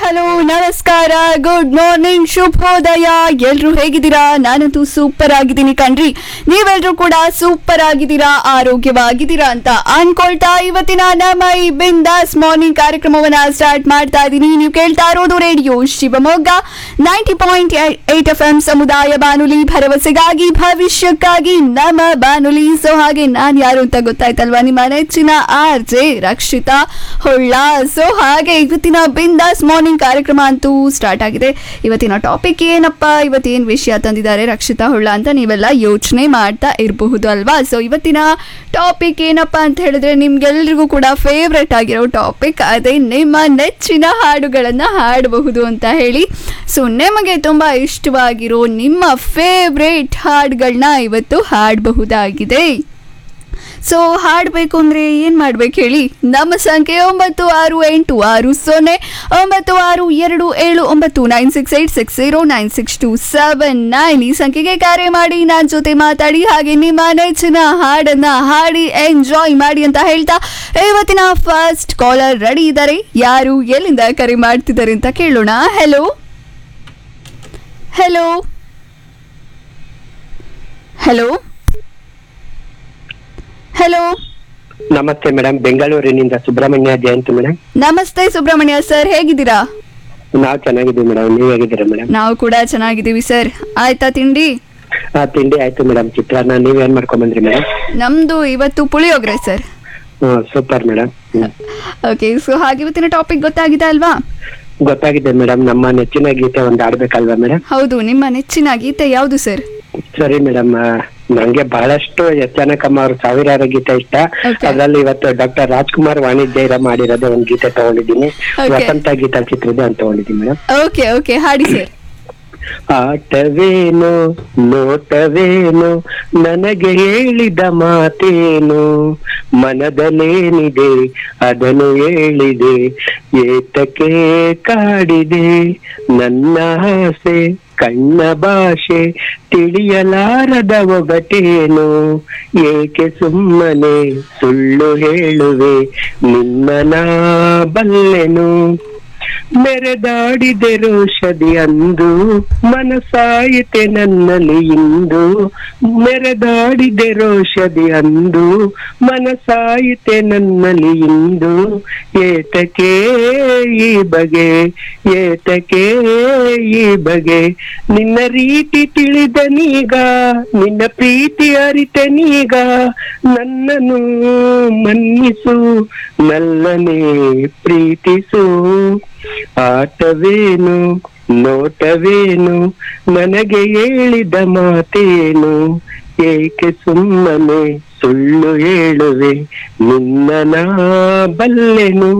Hello ನಮಸ್ಕಾರ good morning ಶುಭೋದಯ ಎಲ್ರು ಹೇಗಿದ್ದೀರಾ ನಾನಂತೂ ಸೂಪರ್ ಆಗಿದ್ದೀನಿ ಕಣ್ರಿ ನೀವೆಲ್ರೂ ಕೂಡ ಸೂಪರ್ ಆಗಿದ್ದೀರಾ ಆರೋಗ್ಯವಾಗಿದ್ದೀರಾ ಅಂತ ಅನ್ಕೊಳ್ತಾ ಇವತ್ತಿನ ನಮ್ಮ ಈ ಬಿಂದಾಸ್ ಮಾರ್ನಿಂಗ್ ಕಾರ್ಯಕ್ರಮವನ್ನ ಸ್ಟಾರ್ಟ್ ಮಾಡ್ತಾ ಇದ್ದೀನಿ ನೀವು ಕೇಳ್ತಾ ಇರೋದು radio Shivamogga ninety point eight F M ಸಮುದಾಯ ಬಾನುಲಿ ಭರವಸೆಗಾಗಿ ಭವಿಷ್ಯಕ್ಕಾಗಿ ನಮ್ಮ ಬಾನುಲಿ ಸೊ ಹಾಗೆ ನಾನು ಯಾರು ಅಂತ ಗೊತ್ತಾಯ್ತಲ್ವಾ ನಿಮ್ಮ ನೆಚ್ಚಿನ R J Rakshita Holla so ಹಾಗೆ ಇವತ್ತಿನ ಬಿಂದಾಸ್ ಮಾರ್ನಿಂಗ್ ಕಾರ್ಯಕ್ರಮ ಅಂತೂ ಸ್ಟಾರ್ಟ್ ಆಗಿದೆ ಇವತ್ತಿನ ಟಾಪಿಕ್ ಏನಪ್ಪ ಇವತ್ತೇನು ವಿಷಯ ತಂದಿದ್ದಾರೆ ರಕ್ಷಿತಾ ಹೊಳ್ಳ ಅಂತ ನೀವೆಲ್ಲ ಯೋಚನೆ ಮಾಡ್ತಾ ಇರಬಹುದು ಅಲ್ವಾ ಸೊ ಇವತ್ತಿನ ಟಾಪಿಕ್ ಏನಪ್ಪ ಅಂತ ಹೇಳಿದ್ರೆ ನಿಮ್ಗೆಲ್ರಿಗೂ ಕೂಡ ಫೇವ್ರೆಟ್ ಆಗಿರೋ ಟಾಪಿಕ್ ಅದೇ ನಿಮ್ಮ ನೆಚ್ಚಿನ ಹಾಡುಗಳನ್ನು ಹಾಡಬಹುದು ಅಂತ ಹೇಳಿ ಸೊ ನಿಮಗೆ ತುಂಬ ಇಷ್ಟವಾಗಿರೋ ನಿಮ್ಮ ಫೇವ್ರೇಟ್ ಹಾಡುಗಳನ್ನ ಇವತ್ತು ಹಾಡಬಹುದಾಗಿದೆ ಸೊ ಹಾಡಬೇಕು ಅಂದರೆ ಏನು ಮಾಡ್ಬೇಕು ಹೇಳಿ ನಮ್ಮ ಸಂಖ್ಯೆ ಒಂಬತ್ತು ಆರು ಎಂಟು ಆರು ಸೊನ್ನೆ ಒಂಬತ್ತು ಆರು ಎರಡು ಏಳು ಒಂಬತ್ತು nine six eight six zero nine six two seven nine ಈ ಸಂಖ್ಯೆಗೆ ಕರೆ ಮಾಡಿ ನನ್ನ ಜೊತೆ ಮಾತಾಡಿ ಹಾಗೆ ನಿಮ್ಮ ನೆಚ್ಚಿನ ಹಾಡನ್ನು ಹಾಡಿ ಎಂಜಾಯ್ ಮಾಡಿ ಅಂತ ಹೇಳ್ತಾ ಇವತ್ತಿನ ಫಸ್ಟ್ ಕಾಲರ್ ರೆಡಿ ಇದ್ದಾರೆ ಯಾರು ಎಲ್ಲಿಂದ ಕರೆ ಮಾಡ್ತಿದ್ದಾರೆ ಅಂತ ಕೇಳೋಣ ಹೆಲೋ ಹೆಲೋ ಹೆಲೋ ಹೆಲೋ ನಮಸ್ತೆ ಮೇಡಮ್ ಬೆಂಗಳೂರಿನಿಂದ ಸುಬ್ರಹ್ಮಣ್ಯ ಜಯಂತ್ ಮೇಡಮ್ ನಮಸ್ತೆ ಸುಬ್ರಹ್ಮಣ್ಯ ಸರ್ ಹೇಗಿದ್ದೀರಾ ನಾವು ಚೆನ್ನಾಗಿದ್ದೀವಿ ಮೇಡಮ್ ನೀವ್ ಹೇಗಿದ್ದೀರಾ ಮೇಡಮ್ ನಾವು ಕೂಡ ಚೆನ್ನಾಗಿದ್ದೀವಿ ಸರ್ ಆಯ್ತಾ ತಿಂಡಿ ಆ ತಿಂಡಿ ಆಯ್ತು ಮೇಡಮ್ ಚಿತ್ರಾನ್ನ ನೀವ್ ಏನ್ ಮಾಡ್ಕೊಂಡ್ ಬಂದ್ರಿ ಮೇಡಮ್ ನಮ್ದು ಇವತ್ತು puliyogare sir hmm super madam okay so ಹಾಗೆ ಇವತ್ತಿನ ಟಾಪಿಕ್ ಗೊತ್ತಾಗಿದೆ ಅಲ್ವಾ ಗೊತ್ತಾಗಿದೆ ಮೇಡಮ್ ನಮ್ಮ ನೆಚ್ಚಿನ ಗೀತೆ ಒಂದ್ ಆಡ್ಬೇಕಲ್ವಾ ಮೇಡಮ್ ಹೌದು ನಿಮ್ಮ ನೆಚ್ಚಿನ ಗೀತೆ ಯಾವುದು ಸರ್ ಸರಿ ಮೇಡಮ್ ನಂಗೆ ಬಹಳಷ್ಟು ಎಸ್ ಜಾನಕಮ್ಮ ಅವ್ರ ಸಾವಿರಾರು ಗೀತೆ ಇಷ್ಟ Okay. ಅದ್ರಲ್ಲಿ ಇವತ್ತು ಡಾಕ್ಟರ್ ರಾಜ್ಕುಮಾರ್ ವಾಣಿಜ್ಯ ಮಾಡಿರೋದು ಒಂದ್ ಗೀತೆ ತಗೊಂಡಿದ್ದೀನಿ Okay. ವಸಂತ ಗೀತ ಚಿತ್ರದ ಅಂತ ತಗೊಂಡಿದ್ದೀನಿ ಮೇಡಮ್ ಓಕೆ ಓಕೆ ಹಾಡಿ ಸರ್ ಆಟವೇನು ನೋಟವೇನು ನನಗೆ ಹೇಳಿದ ಮಾತೇನು ಮನದಲ್ಲೇನಿದೆ ಅದನ್ನು ಹೇಳಿದೆ ಏತಕ್ಕೆ ಕಾಡಿದೆ ನನ್ನ ಆಸೆ ಕಣ್ಣ ಭಾಷೆ ತಿಳಿಯಲಾರದ ಒಗಟೇನು ಏಕೆ ಸುಮ್ಮನೆ ಸುಳ್ಳು ಹೇಳುವೆ ನಿನ್ನ ನಾ ಬಲ್ಲೆನು ಮೆರೆದಾಡಿದೆ ರೋಷದಿ ಅಂದು ಮನಸಾಯಿತೆ ನನ್ನಲ್ಲಿ ಇಂದು ಮೆರೆದಾಡಿದೆ ರೋಷದಿ ಅಂದು ಮನಸಾಯಿತೆ ನನ್ನಲ್ಲಿ ಇಂದು ಏತಕ್ಕೆ ಈ ಬಗೆ ಏತಕ್ಕೆ ಈ ಬಗೆ ನಿನ್ನ ರೀತಿ ತಿಳಿದ ನೀಗ ನಿನ್ನ ಪ್ರೀತಿ ಅರಿತೆ ನೀಗ ನನ್ನನ್ನು ಮನ್ನಿಸು ನಲ್ಲನೆ ಪ್ರೀತಿಸು ಆಟವೇನು ನೋಟವೇನು ನನಗೆ ಹೇಳಿದ ಮಾತೇನು ಏಕೆ ಸುಮ್ಮನೆ ಸುಳ್ಳು ಹೇಳುವೆ ನಿನ್ನ ನಾ ಬಲ್ಲೆನು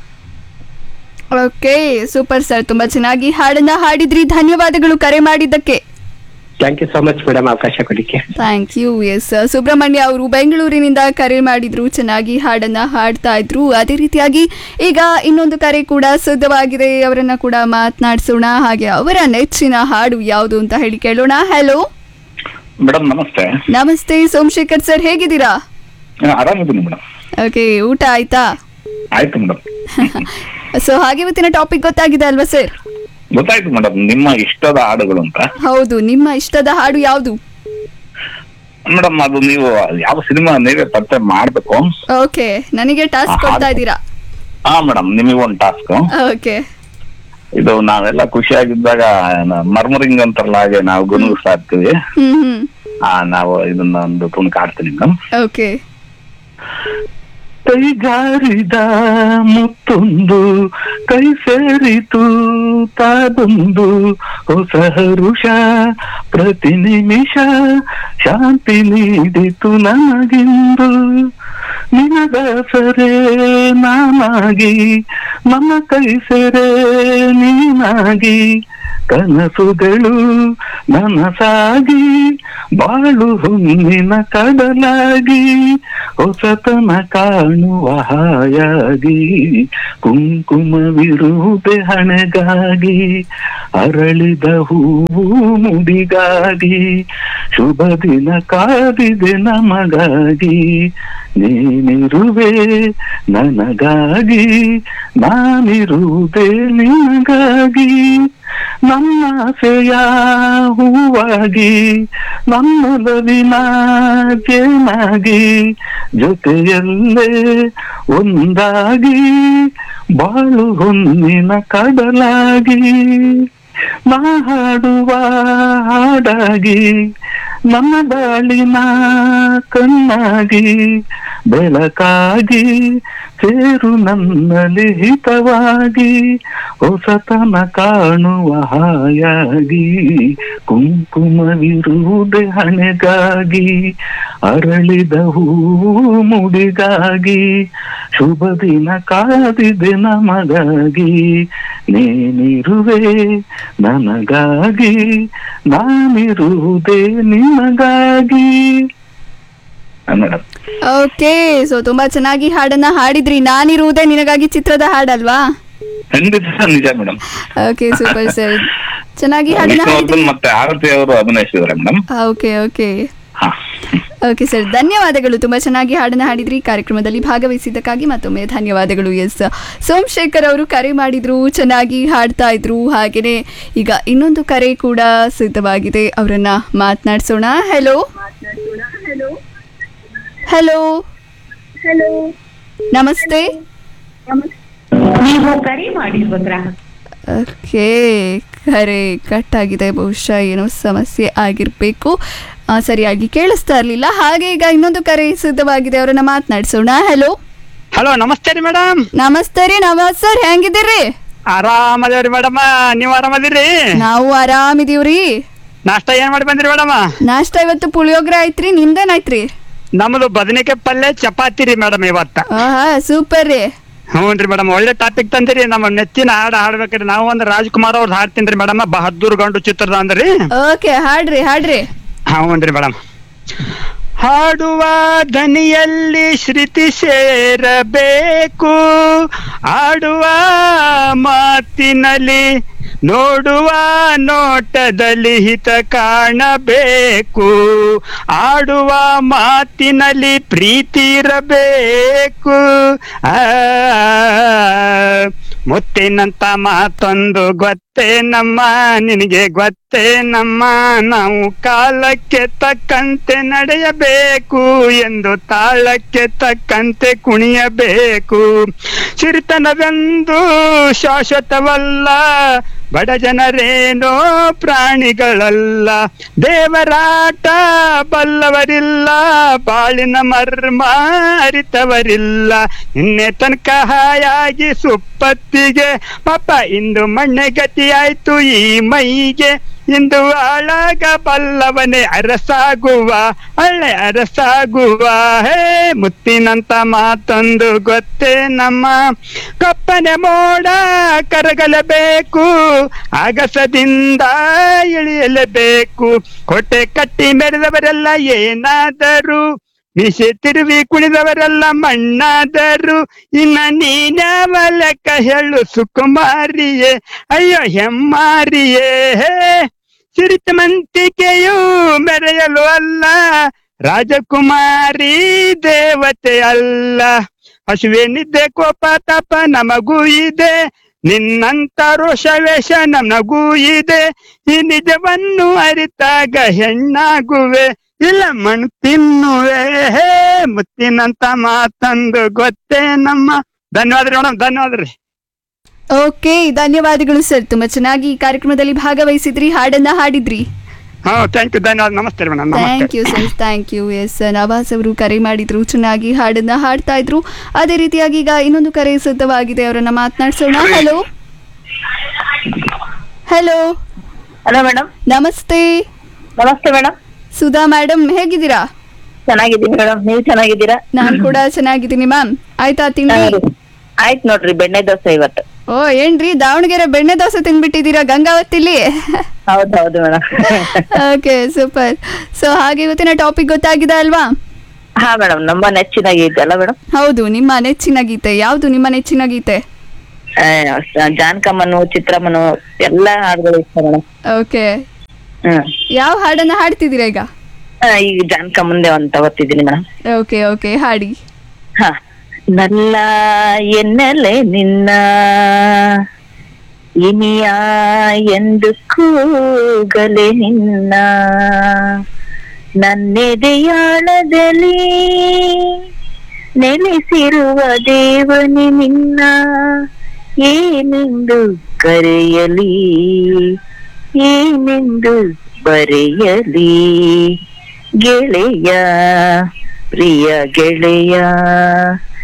ಓಕೆ ಸೂಪರ್ ಸರ್ ತುಂಬಾ ಚೆನ್ನಾಗಿ ಹಾಡನ್ನ ಹಾಡಿದ್ರಿ ಧನ್ಯವಾದಗಳು ಕರೆ ಮಾಡಿದ್ದಕ್ಕೆ thank you so much madam ಅವಕಾಶ ಕೊಡಿಕೆ ಥ್ಯಾಂಕ್ ಯು ಎಸ್ ಸುಬ್ರಹ್ಮಣ್ಯ ಅವರು ಬೆಂಗಳೂರಿನಿಂದ ಕರೆ ಮಾಡಿದ್ರು ಚೆನ್ನಾಗಿ ಹಾಡನ್ನ ಹಾಡ್ತಾ ಇದ್ರು ಅದೇ ರೀತಿಯಾಗಿ ಈಗ ಇನ್ನೊಂದು ಕರೆ ಕೂಡ ಸಿದ್ಧವಾಗಿದೆ ಅವರನ್ನ ಕೂಡ ಮಾತನಾಡಿಸೋಣ ಹಾಗೆ ಅವರ ನೆಚ್ಚಿನ ಹಾಡು ಯಾವುದು ಅಂತ ಹೇಳಿ ಕೇಳೋಣ ಹಲೋ ಮೇಡಮ್ ನಮಸ್ತೆ ನಮಸ್ತೆ ಸೋಮಶೇಖರ್ ಸರ್ ಹೇಗಿದ್ದೀರಾ ನಾನು ಆರಾಮಿದ್ದೀನಿ ಮೇಡಮ್ ಓಕೆ ಊಟ ಆಯ್ತಾ ಆಯ್ತು ಮೇಡಮ್ ಸೊ ಹಾಗೆ ಇವತ್ತಿನ ಟಾಪಿಕ್ ಗೊತ್ತಾಗಿದೆ ಅಲ್ವಾ ಸರ್ ಗೊತ್ತಾಯ್ತು ಮೇಡಮ್ ನಿಮ್ಮ ಇಷ್ಟದ ಹಾಡುಗಳು ಅಂತ ಹೌದು ನಿಮ್ಮ ಇಷ್ಟದ ಹಾಡು ಯಾವುದು ಮೇಡಮ್ ಅದು ನೀವು ಯಾವ ಸಿನಿಮಾ ನೀವೇ ಪತ್ತೆ ಮಾಡ್ಬೇಕು ಓಕೆ ನನಗೆ ಟಾಸ್ಕ್ ಕೊಡ್ತಾ ಇದ್ದೀರಾ ಹಾ ಮೇಡಮ್ ನಿಮಗೆ ಒಂದು ಟಾಸ್ಕ್ ಓಕೆ ಇದು ನಾವೆಲ್ಲ ಖುಷಿಯಾಗಿದ್ದಾಗ ಮರ್ಮರಿಂಗ್ ಅಂತಾರಲ್ಲ ಹಾಗೆ ನಾವು ಗುನುಗಿಸ್ತಾ ಇರ್ತೀವಿ ಹ್ಮ್ ಹ್ಮ್ ಆ ನಾವು ಇದನ್ನ ಒಂದು ತುಣುಕು ಆಡ್ತೀನಿ ಮೇಡಮ್ ಓಕೆ ಕೈಗಾರಿದ ಮುತ್ತೊಂದು ಕೈ ಸೇರಿತು ತಾದೊಂದು ಹೊಸ ಹರುಷ ಪ್ರತಿ ನಿಮಿಷ ಶಾಂತಿ ನೀಡಿತು ನನಗಿಂದು ನಿನದಾಸರೆ ನಾನಾಗಿ ನನ್ನ ಕೈ ಸೆರೆ ನೀನಾಗಿ ಕನಸುಗಳು ನನಸಾಗಿ ಬಾಳು ಹುಣ್ಣಿನ ಕಡಲಾಗಿ ಹೊಸತನ ಕಾಣುವ ಹಾಯಾಗಿ ಕುಂಕುಮವಿರುವುದೇ ಹಣೆಗಾಗಿ ಅರಳಿದ ಹೂವು ಮುಡಿಗಾಗಿ ಶುಭ ದಿನ ಕಾದಿದೆ ನಮಗಾಗಿ ನೀನಿರುವೆ ನನಗಾಗಿ ನಾನಿರುವುದೇ ನಿನಗಾಗಿ ನನ್ನ ಆಸೆಯ ಹೂವಾಗಿ ನನ್ನೊಲವಿನ ಜೇನಾಗಿ ಜೊತೆಯಲ್ಲೇ ಒಂದಾಗಿ ಬಾಳು ಹೊನ್ನಿನ ಕಡಲಾಗಿ ನಾ ಹಾಡುವ ಹಾಡಾಗಿ ನನ್ನ ಬಾಳಿನ ಕಣ್ಣಾಗಿ ಬೆಳಕಾಗಿ ಸೇರು ನನ್ನಲ್ಲಿ ಹಿತವಾಗಿ ಹೊಸತನ ಕಾಣುವ ಹಾಯಾಗಿ ಕುಂಕುಮವಿರುವುದೇ ಹಣೆಗಾಗಿ ಅರಳಿದ ಹೂವು ಮುಡಿಗಾಗಿ ಶುಭ ದಿನ ಕಾದಿದೆ ನಮಗಾಗಿ ನೀನಿರುವೆ ನನಗಾಗಿ ನಾನಿರುವುದೇ ನಿನಗಾಗಿ ಮೇಡಮ್ ಓಕೆ ಸೊ ತುಂಬಾ ಚೆನ್ನಾಗಿ ಹಾಡನ್ನ ಹಾಡಿದ್ರಿ ನಾನಿರುವುದೇ ನಿನಗಾಗಿ ಚಿತ್ರದ ಹಾಡಲ್ವಾ ಖಂಡಿತ ನಿಜ ಮೇಡಮ್ ಓಕೆ ಸೂಪರ್ ಸರ್ ಚೆನ್ನಾಗಿ ಹಾಡನ್ನ ಹಾಡಿದ್ರಿ ಮತ್ತೆ ಆರತಿ ಅವರು ಅಭಿನಯಿಸಿದ್ದಾರೆ ಮೇಡಮ್ ಓಕೆ ಓಕೆ ಹಾ ಓಕೆ ಸರ್ ಧನ್ಯವಾದಗಳು ತುಂಬಾ ಚೆನ್ನಾಗಿ ಹಾಡನ್ನ ಹಾಡಿದ್ರಿ ಕಾರ್ಯಕ್ರಮದಲ್ಲಿ ಭಾಗವಹಿಸಿದ್ದಕ್ಕಾಗಿ ಮತ್ತೊಮ್ಮೆ ಧನ್ಯವಾದಗಳು ಎಸ್ ಸೋಮಶೇಖರ್ ಅವರು ಕರೆ ಮಾಡಿದ್ರು ಚೆನ್ನಾಗಿ ಹಾಡ್ತಾ ಇದ್ರು ಹಾಗೇನೆ ಈಗ ಇನ್ನೊಂದು ಕರೆ ಕೂಡ ಸಿದ್ಧವಾಗಿದೆ ಅವರನ್ನ ಮಾತನಾಡಿಸೋಣ ಹೆಲೋ ಹಲೋ ನಮಸ್ತೆ ನೀವು ಕರೆ ಮಾಡಿರುವ ಗ್ರಾಹಕ ಓಕೆ ಕರೆ ಕಟ್ ಆಗಿದೆ ಬಹುಶಃ ಏನೋ ಸಮಸ್ಯೆ ಆಗಿರಬೇಕು ಸರಿಯಾಗಿ ಕೇಳಿಸ್ತಾ ಇರಲಿಲ್ಲ ಹಾಗೆ ಈಗ ಇನ್ನೊಂದು ಕರೆ ಸಿದ್ಧವಾಗಿದೆ ಅವರನ್ನ ಮಾತನಾಡಿಸೋಣ ಹೆಲೋ ಹಲೋ ನಮಸ್ತೆ ರೀ ಮೇಡಮ್ ನಮಸ್ತೆ ರೀ ನವಾಜ್ ಸರ್ ಹೆಂಗಿದ್ದೀರಿ ಆರಾಮದೇವ್ರಿ ಮೇಡಮ್ ನೀವ್ ಆರಾಮದಿರಿ ನಾವು ಆರಾಮಿದೀವ್ರಿ ನಾಷ್ಟ ಏನ್ ಮಾಡಿ ಬಂದ್ರಿ ಮೇಡಮ್ ನಾಷ್ಟ ಇವತ್ತು ಪುಳಿಯೋಗ್ರೆ ಆಯ್ತ್ರಿ ನಿಮ್ದೇನಾಯ್ತ್ರಿ ನಮ್ದು ಬದನೆಕಾಯಿ ಪಲ್ಯ ಚಪಾತಿ ರೀ ಮೇಡಮ್ ಇವತ್ತ ಆಹಾ ಸೂಪರ್ ರೀ ಹ್ಞೂನ್ರಿ ಮೇಡಮ್ ಒಳ್ಳೆ ಟಾಪಿಕ್ ತಂದಿರಿ ನಮ್ಮ ನೆಚ್ಚಿನ ಹಾಡು ಹಾಡ್ಬೇಕ್ರಿ ನಾವು ಒಂದು ರಾಜ್ಕುಮಾರ್ ಅವ್ರದ್ದು ಹಾಡ್ತೀನಿ ಮೇಡಮ್ ಬಹದ್ದೂರ್ ಗಂಡು ಚಿತ್ರದ ಅಂದ್ರಿ ಓಕೆ ಹಾಡ್ರಿ ಹಾಡ್ರಿ ಹ್ಞೂನ್ರಿ ಮೇಡಮ್ ಹಾಡುವ ದನಿಯಲ್ಲಿ ಶ್ರುತಿ ಸೇರಬೇಕು ಆಡುವ ಮಾತಿನಲ್ಲಿ ನೋಡುವ ನೋಟದಲ್ಲಿ ಹಿತ ಕಾಣಬೇಕು ಆಡುವ ಮಾತಿನಲ್ಲಿ ಪ್ರೀತಿ ಇರಬೇಕು ಆ ಮುತ್ತಿನಂತ ಮಾತೊಂದು ಗೊತ್ತೇ ನಮ್ಮ ನಿನಗೆ ಗೊತ್ತೇ ನಮ್ಮ ನಾವು ಕಾಲಕ್ಕೆ ತಕ್ಕಂತೆ ನಡೆಯಬೇಕು ಎಂದು ತಾಳಕ್ಕೆ ತಕ್ಕಂತೆ ಕುಣಿಯಬೇಕು ಸಿರಿತನವೆಂದು ಶಾಶ್ವತವಲ್ಲ ಬಡ ಜನರೇನೋ ಪ್ರಾಣಿಗಳಲ್ಲ ದೇವರಾಟ ಬಲ್ಲವರಿಲ್ಲ ಬಾಳಿನ ಮರ್ಮ ಅರಿತವರಿಲ್ಲ ನಿನ್ನೆ ತನಕ ಹಾಯಾಗಿ ಸುಪ್ಪತ್ತಿಗೆ ಪಾಪ ಇಂದು ಮಣ್ಣೆ ಗತಿಯಾಯ್ತು ಈ ಮೈಗೆ ಇಂದು ಆಳಾಗ ಬಲ್ಲವನೇ ಅರಸಾಗುವ ಒಳ್ಳೆ ಅರಸಾಗುವ ಹೇ ಮುತ್ತಿನಂತ ಮಾತೊಂದು ಗೊತ್ತೇ ನಮ್ಮ ಕಪ್ಪನೆ ಮೋಡ ಕರಗಲೇಬೇಕು ಆಗಸದಿಂದ ಇಳಿಯಲೇಬೇಕು ಕೋಟೆ ಕಟ್ಟಿ ಮೆರೆದವರೆಲ್ಲ ಏನಾದರೂ ಮೀಸೆ ತಿರುವಿ ಕುಣಿದವರೆಲ್ಲ ಮಣ್ಣಾದರು ಇನ್ನ ನೀನ್ಯಾವ ಲೆಕ್ಕ ಹೇಳು ಸುಕುಮಾರಿಯೇ ಅಯ್ಯೋ ಹೆಮ್ಮಾರಿಯೇ ಹೇ ಸಿರಿತಮಂತಿಕೆಯು ಮೆರೆಯಲು ಅಲ್ಲ ರಾಜಕುಮಾರಿ ದೇವತೆ ಅಲ್ಲ ಹಸುವೇನಿದ್ದೆ ಕೋಪ ತಾಪ ನಮಗೂ ಇದೆ ನಿನ್ನಂತ ರೋಷವೇಷ ನಮಗೂ ಇದೆ ಈ ನಿಜವನ್ನು ಅರಿತಾಗ ಹೆಣ್ಣಾಗುವೆ ಇಲ್ಲ ಮಣ್ಣು ತಿನ್ನುವೆ ಹೇ ಮುತ್ತಿನಂತ ಮಾತಂದು ಗೊತ್ತೇ ನಮ್ಮ ಧನ್ಯವಾದ ರೀ ಮೇಡಮ್ ಧನ್ಯವಾದ ರೀ ಓಕೆ ಧನ್ಯವಾದಗಳು ಸರ್ ತುಂಬಾ ಚೆನ್ನಾಗಿ ಈ ಕಾರ್ಯಕ್ರಮದಲ್ಲಿ ಭಾಗವಹಿಸಿದ್ರಿ ಹಾಡನ್ನ ಹಾಡಿದ್ರಿ ಹಾ ಥ್ಯಾಂಕ್ ಯು ಧನ್ಯವಾದ ನಮಸ್ತೆ ರೀ ಮೇಡಮ್ ಥ್ಯಾಂಕ್ ನಮಸ್ತೆ you sir thank you S Navas ಅವರು ಕರೆ ಮಾಡಿದ್ರು ಚೆನ್ನಾಗಿ ಹಾಡನ್ನ ಹಾಡ್ತಾ ಇದ್ರು ಅದೇ ರೀತಿಯಾಗಿ ಈಗ ಇನ್ನೊಂದು ಕರೆ ಸಿದ್ಧವಾಗಿದೆ ಅವರನ್ನ ಮಾತನಾಡ್ಸೋಣ ಹಲೋ ಹಲೋ ಹಲೋ ಮೇಡಮ್ ನಮಸ್ತೆ ನಮಸ್ತೆ ಮೇಡಮ್ ಸುಧಾ ಮೇಡಮ್ ಹೇಗಿದ್ದೀರಾ ಚೆನ್ನಾಗಿದ್ದೀನಿ ಮೇಡಮ್ ನೀವು ಚೆನ್ನಾಗಿದ್ದೀರಾ ನಾನ್ ಕೂಡ ಚೆನ್ನಾಗಿದ್ದೀನಿ ಮ್ಯಾಮ್ ಆಯ್ತಾ ತಿಂಡಿ ಆಯ್ತು ನೋಡ್ರಿ ಬೆಣ್ಣೆ ದೋಸೆ ಇವತ್ತು ಓ ಏನ್ರಿ ದಾವಣಗೆರೆ ಬೆಣ್ಣೆ ದೋಸೆ ತಿನ್ಬಿಟ್ಟಿದ್ದೀರಾ ಗಂಗಾವತಿಲಿ ಹೌದೌದು ಮೇಡಮ್ ಓಕೆ ಸೂಪರ್ ಸೊ ಹಾಗೆ ಇವತ್ತಿನ ಟಾಪಿಕ್ ಗೊತ್ತಾಗಿದೆ ಅಲ್ವಾ ಹಾ ಮೇಡಮ್ ನಮ್ಮ ನೆಚ್ಚಿನ ಗೀತೆ ಅಲ್ಲ ಮೇಡಮ್ ಹೌದು ನಿಮ್ಮ ನೆಚ್ಚಿನ ಗೀತೆ ಯಾವುದು ನಿಮ್ಮ ನೆಚ್ಚಿನ ಗೀತೆ ಜಾನಕಮ್ಮನು ಚಿತ್ರಮ್ಮನು ಎಲ್ಲ ಹಾಡುಗಳು ಇಷ್ಟ ಮೇಡಮ್ ಓಕೆ ಹ್ಮ್ ಯಾವ ಹಾಡನ್ನ ಹಾಡ್ತಿದ್ದೀರಾ ಈಗ ಆ, ಈಗ ಜಾನಕಮ್ಮಂದೇ ಅಂತ ಓದ್ತಿದ್ದೀನಿ ಮೇಡಮ್ ಓಕೆ ಓಕೆ ಹಾಡಿ ಹ ನಲ್ಲ ಎನ್ನಲೆ ನಿನ್ನ ಇನಿಯ ಎಂದು ಕೂಗಲೆ ನಿನ್ನ ನನ್ನೆದೆಯಾಳದಲ್ಲಿ ನೆಲೆಸಿರುವ ದೇವನಿ ನಿನ್ನ ಏನೆಂದು ಕರೆಯಲಿ ಏನೆಂದು ಬರೆಯಲಿ ಗೆಳೆಯ ಪ್ರಿಯ ಗೆಳೆಯ